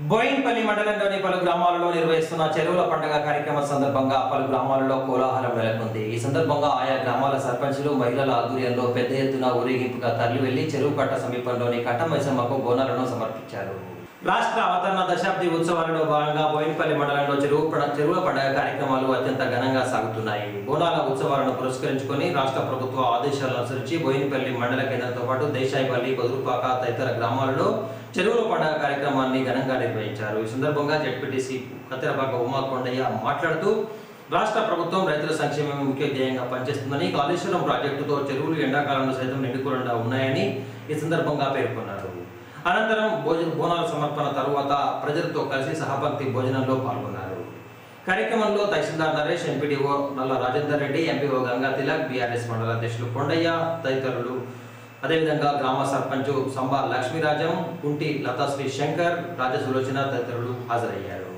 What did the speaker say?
బోయిన్పల్లి మండలంలోని పలు గ్రామాలలో నిర్వహిస్తున్న చెరువుల పండుగ కార్యక్రమం సందర్భంగా పలు గ్రామాలలో కోలాహలం నెలకొంది ఈ సందర్భంగా ఆయా గ్రామాల సర్పంచులు మహిళల ఆధ్వర్యంలో పెద్ద ఎత్తున ఊరేగింపుగా తరలి వెళ్లి చెరువు కట్ట సమీపంలోని కట్టమైసమ్మకు బోనాలను సమర్పించారు రాష్ట్ర అవతరణ దశాబ్ది ఉత్సవాలలో భాగంగా బోయినపల్లి మండలంలో చెరువు పడ- చెరువుల పండుగ కార్యక్రమాలు అత్యంత ఘనంగా సాగుతున్నాయి బోనాల ఉత్సవాలను పురస్కరించుకొని రాష్ట్ర ప్రభుత్వ ఆదేశాలను అనుసరించి బోయినపల్లి మండల కేంద్రంతో పాటు దేశాయిపల్లి బదురుపాక తదితర గ్రామాలలో చెరువుల పండుగ కార్యక్రమాన్ని ఘనంగా నిర్వహించారు ఈ సందర్భంగా జడ్పీటీసీ కత్తెరపాక ఉమా కొండయ్య మాట్లాడుతూ రాష్ట్ర ప్రభుత్వం రైతుల సంక్షేమమే ముఖ్య ధ్యేయంగా పనిచేస్తుందని కాళేశ్వరం ప్రాజెక్టుతో చెరువులు ఎండాకాలంలో సైతం నిండుకుండా ఉన్నాయని ఈ సందర్భంగా పేర్కొన్నారు అనంతరం భోజన బోనాల సమర్పణ తరువాత ప్రజలతో కలిసి సహపంక్తి భోజనంలో పాల్గొన్నారు కార్యక్రమంలో తహసీల్దార్ Naresh MPDO Nalla Rajender Reddy MPO Ganga Tilak BRS మండల అధ్యక్షులు కొండయ్య తదితరులు అదేవిధంగా గ్రామ సర్పంచ్ సంబా లక్ష్మీరాజం కుంటి లతాశ్రీ శంకర్ రాజసులోచన తదితరులు హాజరయ్యారు